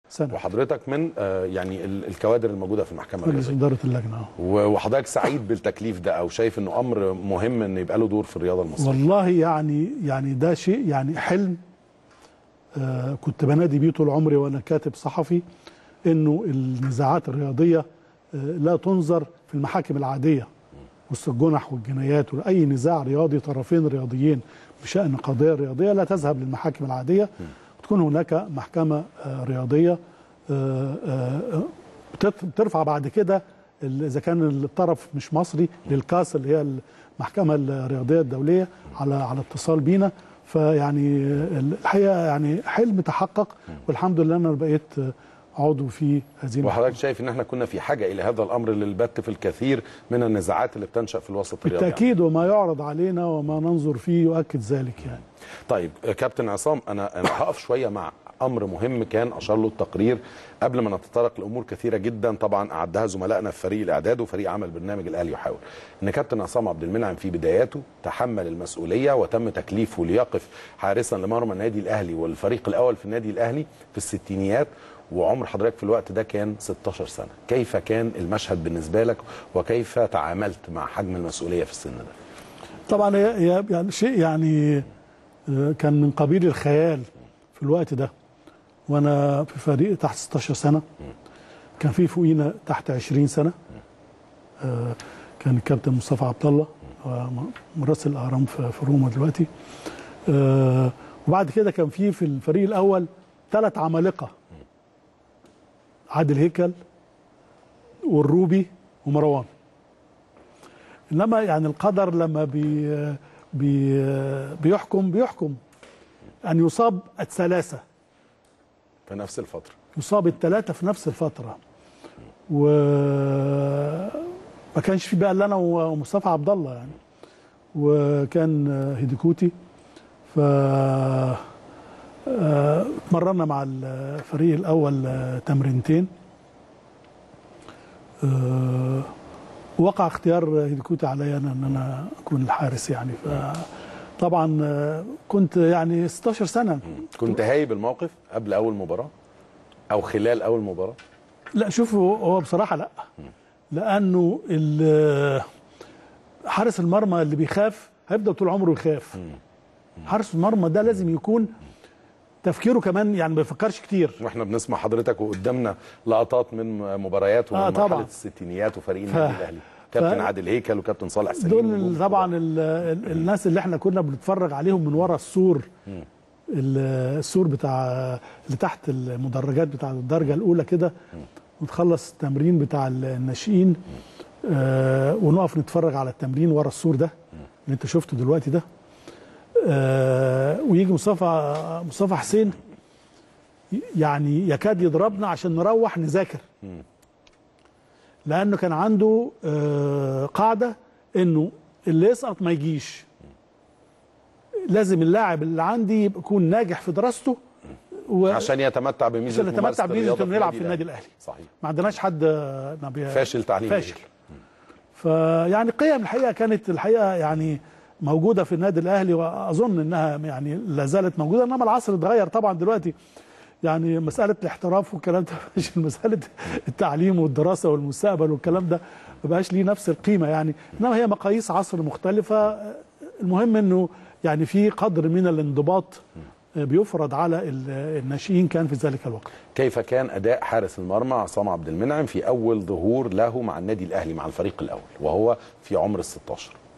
سنه وحضرتك من آه، يعني ال- الكوادر الموجوده في المحكمه مجلس الرياضيه اداره اللجنه آه. و- وحضرتك سعيد بالتكليف ده او شايف انه امر مهم ان يبقى له دور في الرياضه المصريه والله يعني يعني ده شيء يعني حلم آه كنت بنادي بيه طول عمري وانا كاتب صحفي انه النزاعات الرياضيه آه لا تنظر في المحاكم العاديه وسط الجنح والجنايات واي نزاع رياضي طرفين رياضيين بشان قضيه رياضيه لا تذهب للمحاكم العاديه وتكون هناك محكمه آه رياضيه آه آه بتت- بترفع بعد كده ال- اذا كان الطرف مش مصري للكاس اللي هي المحكمه الرياضيه الدوليه على على اتصال بينا فيعني الحقيقه يعني حلم تحقق والحمد لله انا بقيت عضو في هذه وحضرتك شايف ان احنا كنا في حاجه الى هذا الامر للبت في الكثير من النزاعات اللي بتنشا في الوسط الرياضي بالتاكيد وما يعرض علينا وما ننظر فيه يؤكد ذلك يعني طيب آه، كابتن عصام انا انا هقف شويه مع امر مهم كان اشار له التقرير قبل ما نتطرق لامور كثيره جدا طبعا اعدها زملائنا في فريق الاعداد وفريق عمل برنامج الاهلي يحاول ان كابتن عصام عبد المنعم في بداياته تحمل المسؤوليه وتم تكليفه ليقف حارسا لمرمى النادي الاهلي والفريق الاول في النادي الاهلي في الستينيات وعمر حضرتك في الوقت ده كان 16 سنه كيف كان المشهد بالنسبه لك وكيف تعاملت مع حجم المسؤوليه في السن ده طبعا هي هي يعني شيء يعني آه، كان من قبيل الخيال في الوقت ده وانا في فريق تحت 16 سنه كان في فوقينا تحت 20 سنه آه، كان الكابتن مصطفى عبد الله هو مراسل الاهرام في في روما دلوقتي آه، وبعد كده كان في في الفريق الاول ثلاث عمالقه عادل هيكل والروبي ومروان انما يعني القدر لما بي بي بيحكم بيحكم ان يصاب الثلاثه في نفس الفتره يصاب الثلاثه في نفس الفتره و ما كانش في بقى الا انا ومصطفى عبد الله يعني وكان هيديكوتي ف آه، اتمرنا مع الفريق الاول آه، تمرينتين آه، وقع اختيار هيديكوتي عليا انا ان انا اكون الحارس يعني فطبعا آه، كنت يعني 16 سنه كنت هايب الموقف قبل اول مباراه او خلال اول مباراه لا شوف هو هو بصراحه لا لانه ال- حارس المرمى اللي بيخاف هيفضل طول عمره يخاف حارس المرمى ده لازم يكون تفكيره كمان يعني ما بيفكرش كتير واحنا بنسمع حضرتك وقدامنا لقطات من مباريات ومن آه، مرحله طبعا. الستينيات وفريق ف- النادي الاهلي كابتن ف- عادل هيكل وكابتن صالح سليم دول نجوم ال- طبعا ال ال الناس اللي احنا كنا بنتفرج عليهم من ورا السور ال- السور بتاع اللي تحت المدرجات بتاع الدرجه الاولى كده ونخلص التمرين بتاع الناشئين آه ونقف نتفرج على التمرين ورا السور ده اللي انت شفته دلوقتي ده آه ويجي مصطفى مصطفى حسين ي- يعني يكاد يضربنا عشان نروح نذاكر لانه كان عنده آه قاعده انه اللي يسقط ما يجيش لازم اللاعب اللي عندي يكون ناجح في دراسته و... عشان يتمتع بميزه عشان يتمتع ممارسة بميزه الرياضة انه يلعب في النادي الاهلي صحيح ما عندناش حد آه، ما بي- فاشل تعليميا فاشل فيعني قيم الحقيقه كانت الحقيقه يعني موجوده في النادي الاهلي واظن انها يعني لا زالت موجوده انما العصر اتغير طبعا دلوقتي يعني مساله الاحتراف والكلام ده مش مساله التعليم والدراسه والمستقبل والكلام ده ما بقاش ليه نفس القيمه يعني انما هي مقاييس عصر مختلفه المهم انه يعني في قدر من الانضباط بيفرض على ال- الناشئين كان في ذلك الوقت كيف كان اداء حارس المرمى عصام عبد المنعم في اول ظهور له مع النادي الاهلي مع الفريق الاول وهو في عمر ال 16